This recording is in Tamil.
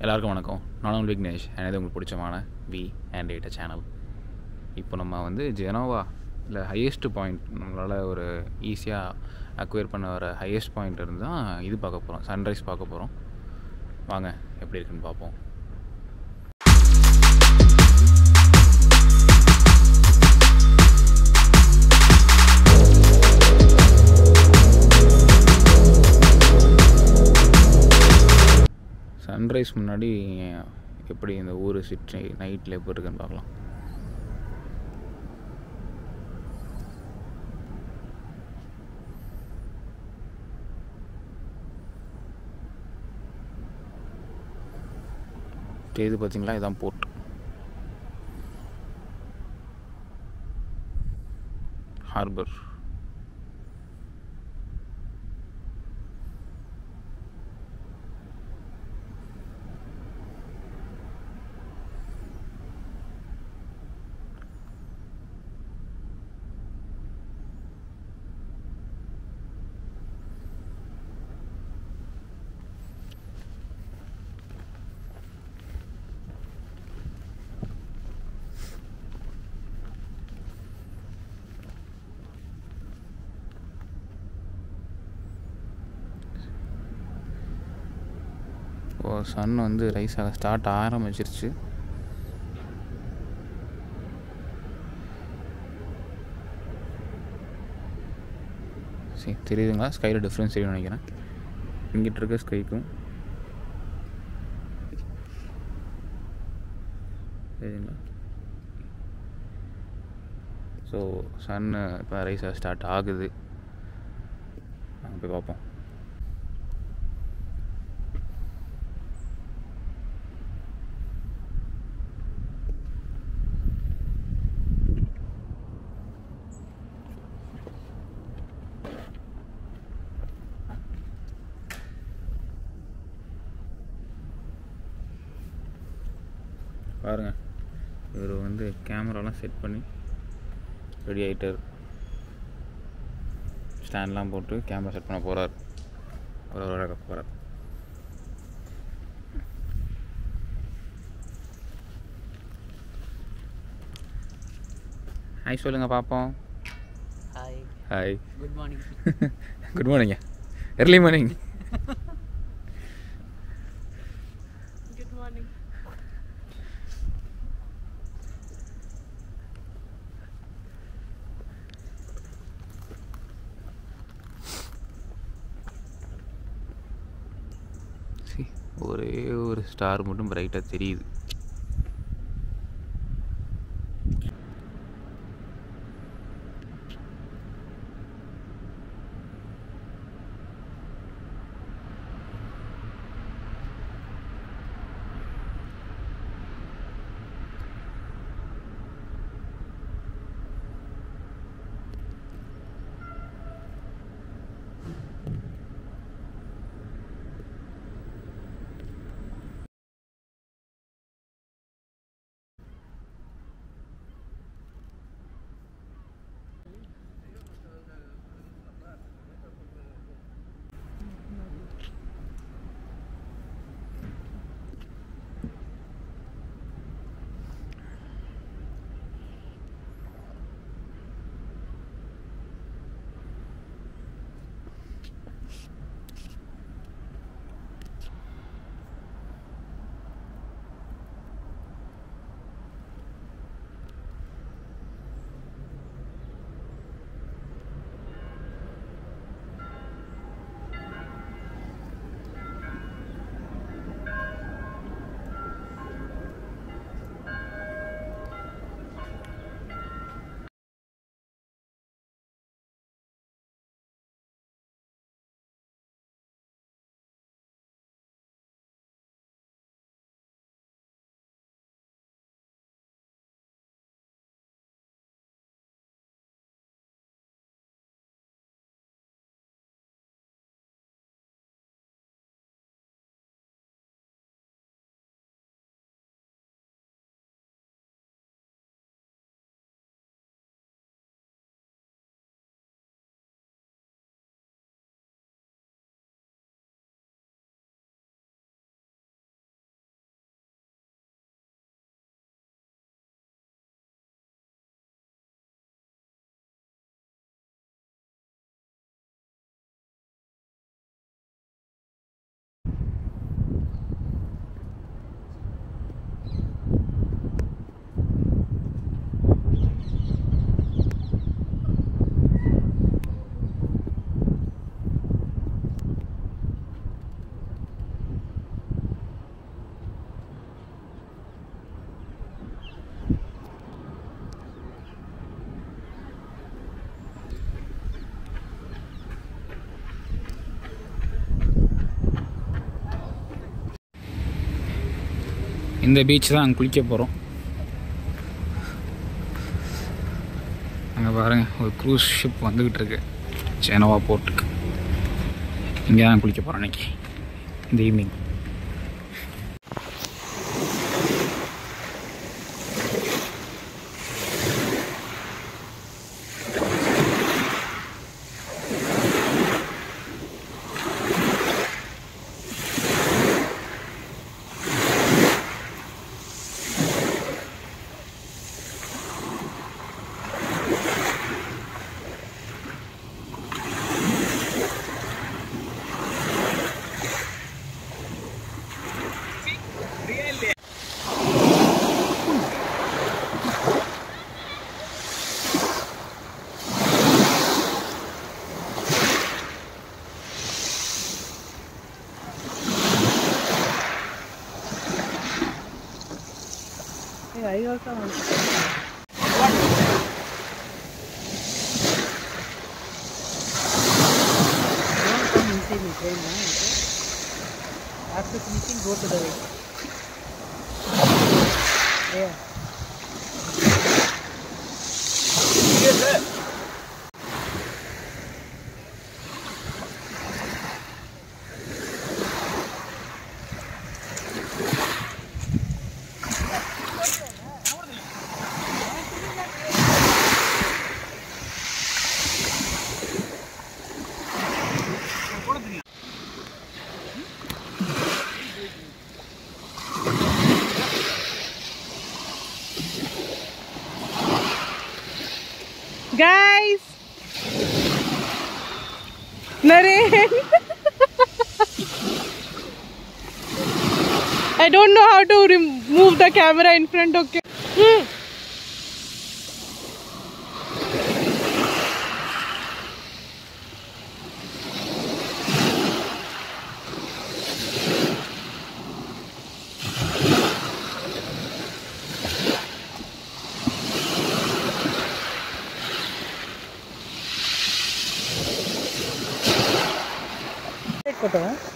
எல்லாருக்கும் வணக்கம் நானும் விக்னேஷ் எனது உங்களுக்கு பிடிச்சமான வி அண்ட் டேட்டா சேனல் இப்போ நம்ம வந்து ஜெனோவா இல்லை ஹையஸ்ட் பாயிண்ட் நம்மளால் ஒரு ஈஸியாக அக்வயர் பண்ண வர ஹையஸ்ட் பாயிண்ட் இருந்து தான் இது பார்க்க போகிறோம் சன்ரைஸ் பார்க்க போகிறோம் வாங்க எப்படி இருக்குன்னு பார்ப்போம் சன்ரைஸ் முன்னாடி எப்படி இந்த ஊர் சிட்டி நைட்டில் எப்படி இருக்குன்னு பார்க்கலாம் ஓகே இது பார்த்தீங்களா இதான் போர்ட் ஹார்பர் ஓ சன் வந்து ரைஸ் ஆக ஸ்டார்ட் ஆரம்பிச்சிருச்சு சரி தெரியுதுங்களா ஸ்கையில் டிஃப்ரென்ஸ் தெரியும்னு நினைக்கிறேன் இங்கிட்ட இருக்க ஸ்கைக்கும் தெரியுதுங்களா ஸோ சன் இப்போ ரைஸ் ஆக ஸ்டார்ட் ஆகுது நாங்கள் போய் பார்ப்போம் பாருங்கள் இவர் வந்து கேமராலாம் செட் பண்ணி ரெடி ஆகிட்டார் ஸ்டாண்ட்லாம் போட்டு கேமரா செட் பண்ண போகிறார் ஒரு ஒரு போகிறார் ஹாய் சொல்லுங்கள் பார்ப்போம் hi hi good morning good மார்னிங்க எர்லி மார்னிங் குட் மார்னிங் ஒரே ஒரு ஸ்டார் மட்டும் பிரைட்டாக தெரியுது இந்த பீச் தான் அங்கே குளிக்க போகிறோம் அங்கே பாருங்கள் ஒரு க்ரூஸ் ஷிப் வந்துக்கிட்டு இருக்கு ஜெனவா போர்ட்டுக்கு இங்கே தான் குளிக்க போகிறோம் இன்னைக்கு இந்த evening I also want to. Don't come inside the train, no? Okay? After finishing, go to the way. Yeah. Guys! Naren! I don't know how to rem- move the camera in front, okay? Hmm. Take photo, huh?